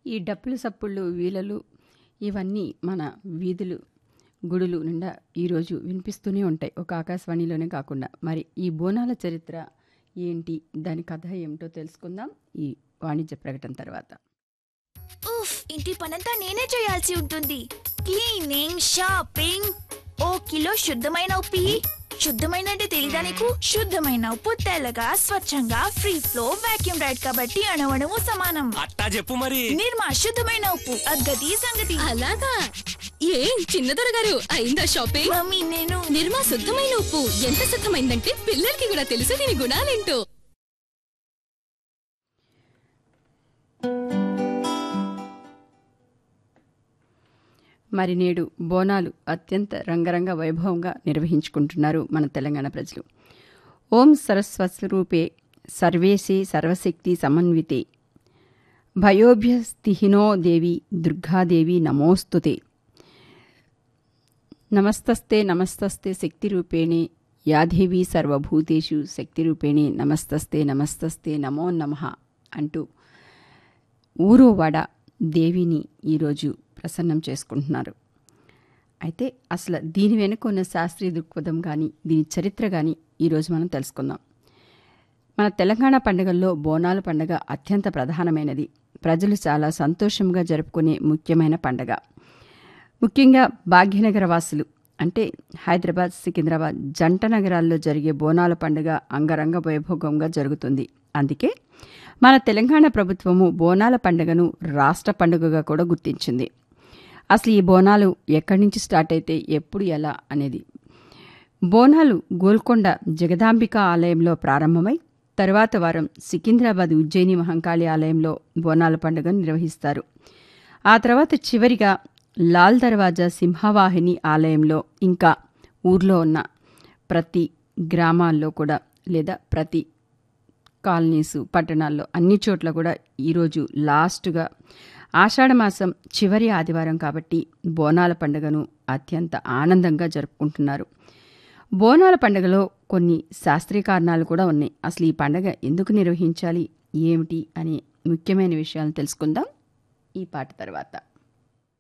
ఈ డప్పులు సప్పుళ్ళు వీలలు ఇవన్నీ మన వీధులు గుడులు నిండా ఈరోజు వినిపిస్తూనే ఉంటాయి ఒక ఆకాశవాణిలోనే కాకుండా మరి ఈ బోనాల చరిత్ర ఏంటి దాని కథ ఏమిటో తెలుసుకుందాం ఈ వాణిజ్య ప్రకటన తర్వాత ఉఫ్ ఇంటి పనంతా నేనే చేయాల్సి ఉంటుంది క్లీనింగ్ షాపింగ్ ఓ కిలో శుద్ధమైన ఉప్పి శుద్ధమైన అంటే తెలీదా నీకు శుద్ధమైన ఉప్పు తెల్లగా స్వచ్ఛంగా ఫ్రీ ఫ్లో వాక్యూమ్ రైడ్ కాబట్టి అణవణము సమానం అట్టా చెప్పు మరి నిర్మా శుద్ధమైన ఉప్పు అద్గతి సంగతి అలాగా ఏం చిన్నదొర గారు అయిందా షాపింగ్ మమ్మీ నేను నిర్మా శుద్ధమైన ఉప్పు ఎంత శుద్ధమైందంటే పిల్లలకి కూడా తెలుసు దీని గుణాలేంటో మరి నేడు బోనాలు అత్యంత రంగరంగ వైభవంగా నిర్వహించుకుంటున్నారు మన తెలంగాణ ప్రజలు ఓం సరస్వస్వరూపే సర్వేశే సర్వశక్తి సమన్వితే భయోభ్యస్తిహినో దేవి దుర్గాదేవి నమోస్తుతే నమస్తస్తే నమస్తస్తే శక్తిరూపేణే యాదేవి సర్వభూతేషు శక్తిరూపేణే నమస్తస్తే నమస్తస్తే నమో నమః అంటూ ఊరోవాడ దేవిని ఈరోజు ప్రసన్నం చేసుకుంటున్నారు అయితే అసలు దీని వెనుక ఉన్న శాస్త్రీయ దృక్పథం కానీ దీని చరిత్ర కానీ ఈరోజు మనం తెలుసుకుందాం మన తెలంగాణ పండుగల్లో బోనాల పండుగ అత్యంత ప్రధానమైనది ప్రజలు చాలా సంతోషంగా జరుపుకునే ముఖ్యమైన పండుగ ముఖ్యంగా భాగ్యనగర వాసులు అంటే హైదరాబాద్ సికింద్రాబాద్ జంట నగరాల్లో జరిగే బోనాల పండుగ అంగరంగ వైభోగంగా జరుగుతుంది అందుకే మన తెలంగాణ ప్రభుత్వము బోనాల పండుగను రాష్ట్ర పండుగగా కూడా గుర్తించింది అసలు ఈ బోనాలు ఎక్కడి నుంచి స్టార్ట్ అయితే ఎప్పుడు ఎలా అనేది బోనాలు గోల్కొండ జగదాంబిక ఆలయంలో ప్రారంభమై తరువాత వారం సికింద్రాబాద్ ఉజ్జయిని మహంకాళి ఆలయంలో బోనాల పండుగను నిర్వహిస్తారు ఆ తర్వాత చివరిగా లాల్ దర్వాజా సింహవాహిని ఆలయంలో ఇంకా ఊర్లో ఉన్న ప్రతి గ్రామాల్లో కూడా లేదా ప్రతి కాలనీస్ పట్టణాల్లో అన్ని చోట్ల కూడా ఈరోజు లాస్ట్గా ఆషాఢమాసం చివరి ఆదివారం కాబట్టి బోనాల పండుగను అత్యంత ఆనందంగా జరుపుకుంటున్నారు బోనాల పండుగలో కొన్ని శాస్త్రీయ కారణాలు కూడా ఉన్నాయి అసలు ఈ పండుగ ఎందుకు నిర్వహించాలి ఏమిటి అనే ముఖ్యమైన విషయాలను తెలుసుకుందాం ఈ పాట తర్వాత